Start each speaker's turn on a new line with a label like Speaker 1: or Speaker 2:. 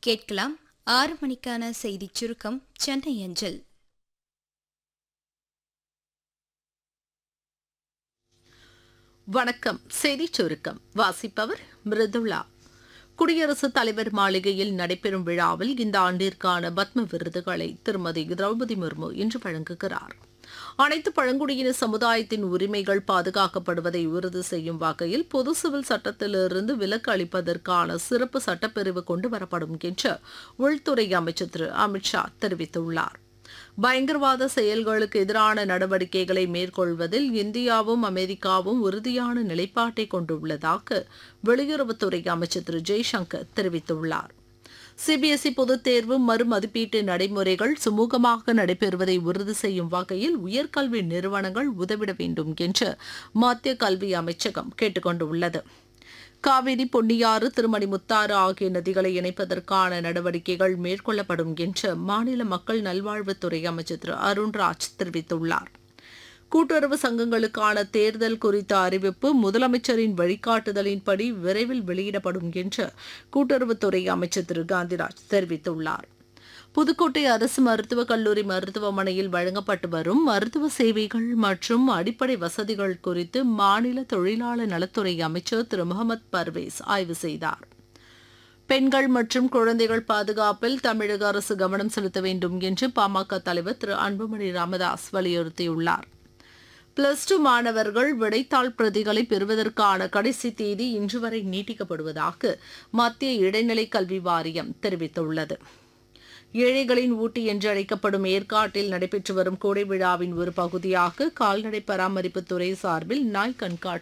Speaker 1: கேட்கலாம் ஆறு மணிக்கான செய்திச் சுருக்கம் சென்னை அஞ்சல்
Speaker 2: வணக்கம் செய்திச் சுருக்கம் வாசிப்பவர் மிருதுளா குடியரசுத் தலைவர் மாளிகையில் நடைபெறும் விழாவில் இந்த ஆண்டிற்கான பத்ம விருதுகளை திருமதி திரௌபதி முர்மு இன்று வழங்குகிறார் அனைத்து பழங்குடியின சமுதாயத்தின் உரிமைகள் பாதுகாக்கப்படுவதை உறுதி செய்யும் வகையில் பொது சிவில் சட்டத்திலிருந்து விலக்கு அளிப்பதற்கான சிறப்பு சட்டப்பிரிவு கொண்டுவரப்படும் என்று உள்துறை அமைச்சர் திரு அமித்ஷா தெரிவித்துள்ளார் பயங்கரவாத செயல்களுக்கு எதிரான நடவடிக்கைகளை மேற்கொள்வதில் இந்தியாவும் அமெரிக்காவும் உறுதியான நிலைப்பாட்டை கொண்டுள்ளதாக வெளியுறவுத்துறை அமைச்சர் திரு ஜெய்சங்கர் தெரிவித்துள்ளார் சிபிஎஸ்இ பொதுத் தேர்வு மறுமதிப்பீட்டு நடைமுறைகள் சுமூகமாக நடைபெறுவதை உறுதி செய்யும் வகையில் உயர்கல்வி நிறுவனங்கள் உதவிட வேண்டும் என்று மத்திய கல்வி அமைச்சகம் கேட்டுக் கொண்டுள்ளது காவிரி பொன்னியாறு திருமணி முத்தாறு ஆகிய நதிகளை இணைப்பதற்கான நடவடிக்கைகள் மேற்கொள்ளப்படும் என்று மாநில மக்கள் நல்வாழ்வுத்துறை அமைச்சர் திரு அருண்ராஜ் தெரிவித்துள்ளார் கூட்டுறவு சங்கங்களுக்கான தேர்தல் குறித்த அறிவிப்பு முதலமைச்சரின் வழிகாட்டுதலின்படி விரைவில் வெளியிடப்படும் என்று கூட்டுறவுத்துறை அமைச்சர் திரு காந்திராஜ் தெரிவித்துள்ளார் புதுக்கோட்டை அரசு மருத்துவக் கல்லூரி மருத்துவமனையில் வழங்கப்பட்டு வரும் மருத்துவ சேவைகள் மற்றும் அடிப்படை வசதிகள் குறித்து மாநில தொழிலாளர் நலத்துறை அமைச்சர் திரு முகமது பர்வேஸ் ஆய்வு செய்தார் பெண்கள் மற்றும் குழந்தைகள் பாதுகாப்பில் தமிழக அரசு கவனம் செலுத்த வேண்டும் என்று பாமக தலைவர் திரு அன்புமணி ராமதாஸ் வலியுறுத்தியுள்ளார் பிளஸ் டூ மாணவர்கள் விடைத்தாள் பிரதிகளை பெறுவதற்கான கடைசி தேதி இன்று வரை நீட்டிக்கப்படுவதாக மத்திய இடைநிலை கல்வி வாரியம் தெரிவித்துள்ளது ஏழைகளின் ஊட்டி என்று அழைக்கப்படும் ஏற்காட்டில் நடைபெற்று வரும் கோடை விழாவின் ஒரு பகுதியாக கால்நடை பராமரிப்புத்துறை சார்பில் நாய் கண்காட்சி